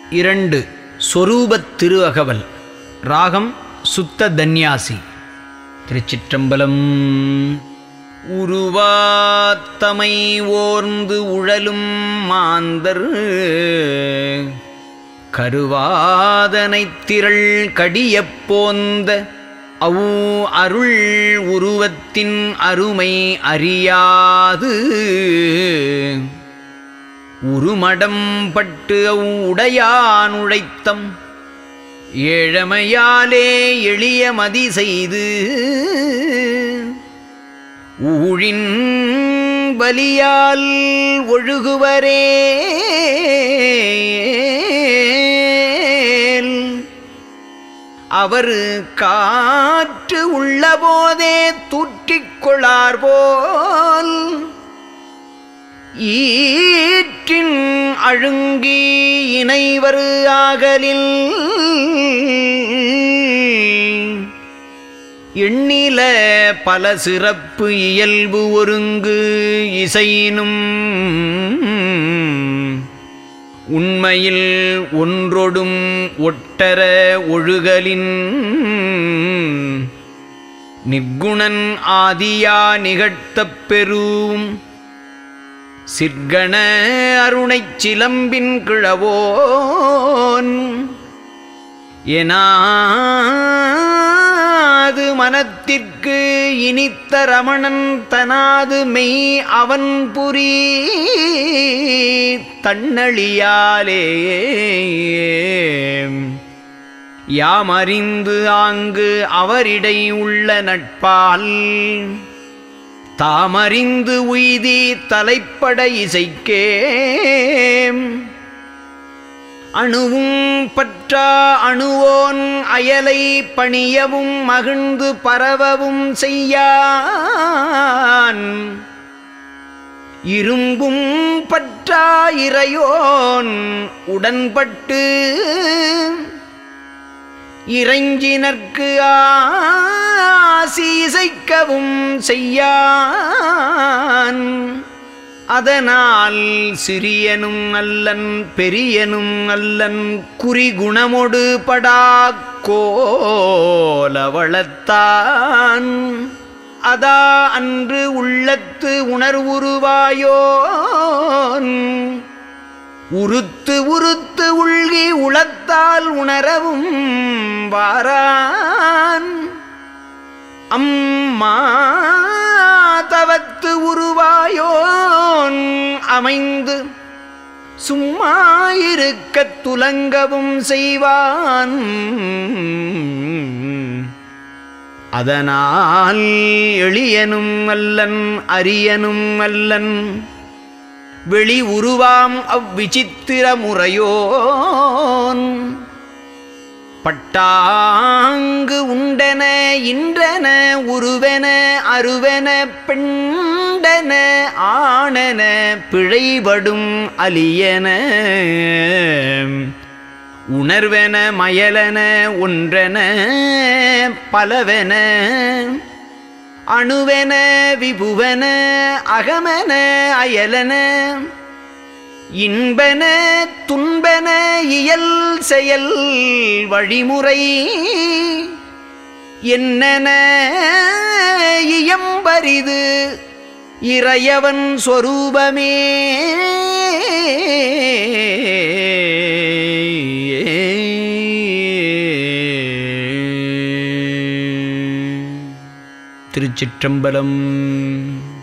இரண்டு சொரூபத் திருஅகவல் ராகம் சுத்த தன்யாசி திருச்சிற்றம்பலம் உருவாத்தமை ஓர்ந்து உழலும் மாந்தர் கருவாதனைத் திரள் கடியப் போந்த அவு அருள் உருவத்தின் அருமை அறியாது உருமடம் பட்டு அவ் உடையான் உழைத்தம் ஏழமையாலே எளிய மதி செய்து ஊழின் பலியால் ஒழுகுவரே அவர் காற்று உள்ளபோதே தூற்றிக் கொள்ளார் போல் ஈற்றின் அழுங்கி இணைவர் ஆகலில் எண்ணில பல சிறப்பு இயல்பு ஒருங்கு இசையினும் உண்மையில் ஒன்றொடும் ஒட்டர ஒழுகலின் நிக்குணன் ஆதியா நிகழ்த்தப் பெறும் சிற்கண அருணைச் சிலம்பின் கிழவோன் எனாது மனத்திற்கு இனித்த ரமணன் தனாது மெய் அவன் புரி தன்னழியாலே யாமறிந்து ஆங்கு அவரிடை உள்ள நட்பால் தாமறிந்து உய்தி தலைப்பட இசைக்கே அணுவும் பற்றா அணுவோன் அயலை பணியவும் மகிழ்ந்து பரவவும் செய்யான் இரும்பும் பற்றா இறையோன் உடன்பட்டு இறைஞ்சினர்க்கு ஆசீசைக்கவும் செய்யான் அதனால் சிறியனும் அல்லன் பெரியனும் அல்லன் குறிகுணமொடு படா கோலவளத்தான் அதா அன்று உள்ளத்து உணர்வுருவாயோன் உருத்து உருத்து உள்கி உளத்தால் உணரவும் வாரான் அம்மா தவத்து உருவாயோன் அமைந்து சும்மா இருக்கத் துலங்கவும் செய்வான் அதனால் எளியனும் அல்லன் அரியனும் அல்லன் வெளி உருவாம் அவ்விசித்திர முறையோன் பட்டாங்கு உண்டன இன்றன உருவென அருவென பெண்டன ஆணன பிழைபடும் அலியன உணர்வென மயலன ஒன்றென பலவென அணுவென விபுவன அகமன அயலன இன்பன துன்பன இயல் செயல் வழிமுறை என்னென இயம்பரிது இறையவன் சொரூபமே திருச்சிற்றம்பலம்